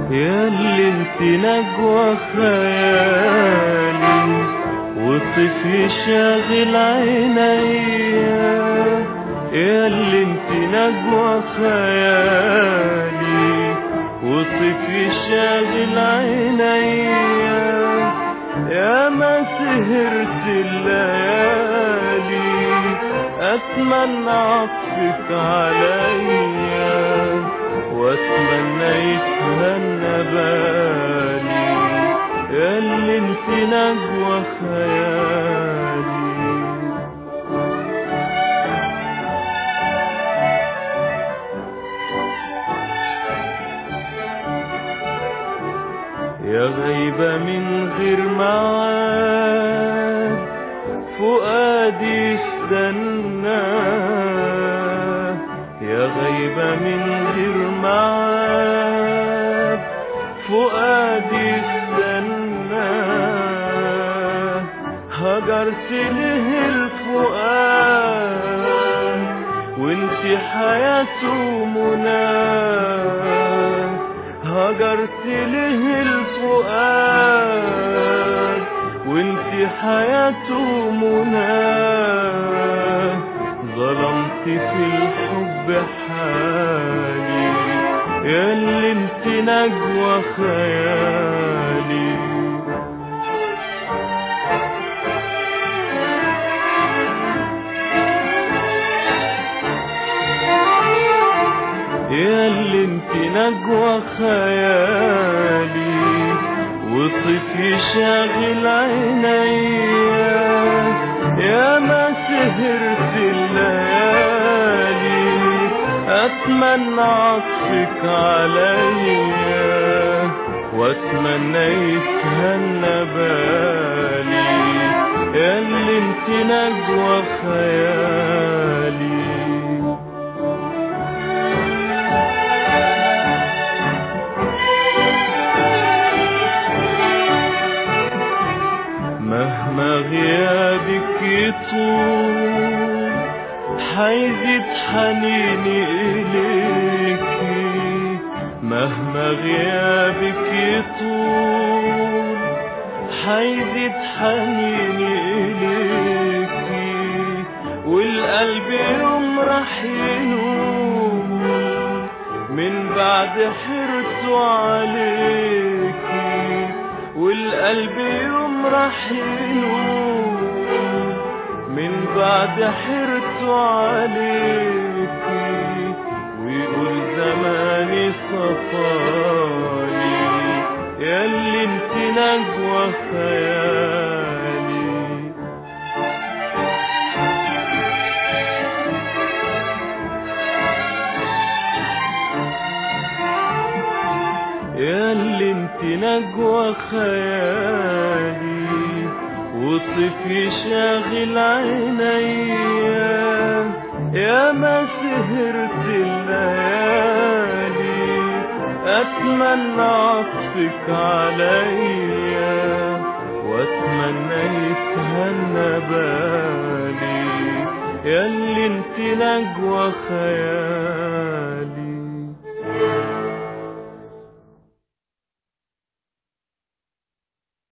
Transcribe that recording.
ياللي انت نجوى خيالي وطفي شاغل عينيا ياللي انت نجوى خيالي وطفي شاغل عينيا يا ما سهرت الليالي اتمنى عطفك عليا واتمنى يتهنى بالي ياللي انت نجوى خيالي يا غيبة من غير معاد فؤادي استنى يا غيبة من غير معاد فؤادي استنى هجرت له الفؤاد وانت حياته مناه هجرت له الفؤاد وانت حياته مناه ظلمت في الحب حالي ياللي انت نجوى خيالي ياللي انت نجوى خيالي وطفي شاغل عينيا يا ما سهرت الليالي اتمنى عطفك عليا واتمنى يتهنى بالي ياللي انت نجوى خيالي مهما غيابك يطول حيزيد حنيني إليكي مهما غيابك يطول حيزيد حنيني إليكي والقلب يوم راح ينول من بعد حرته عليكي والقلب يوم راح ينول من بعد حرته عليكي ويقول زماني صفالي ياللي انت نجوى خيالي ياللي انت نجوى خيالي وطفي شاغل عينيا يا ما سهرت الليالي اتمنى عطفك عليا واتمنى يتهنى بالي ياللي انت نجوى خيالي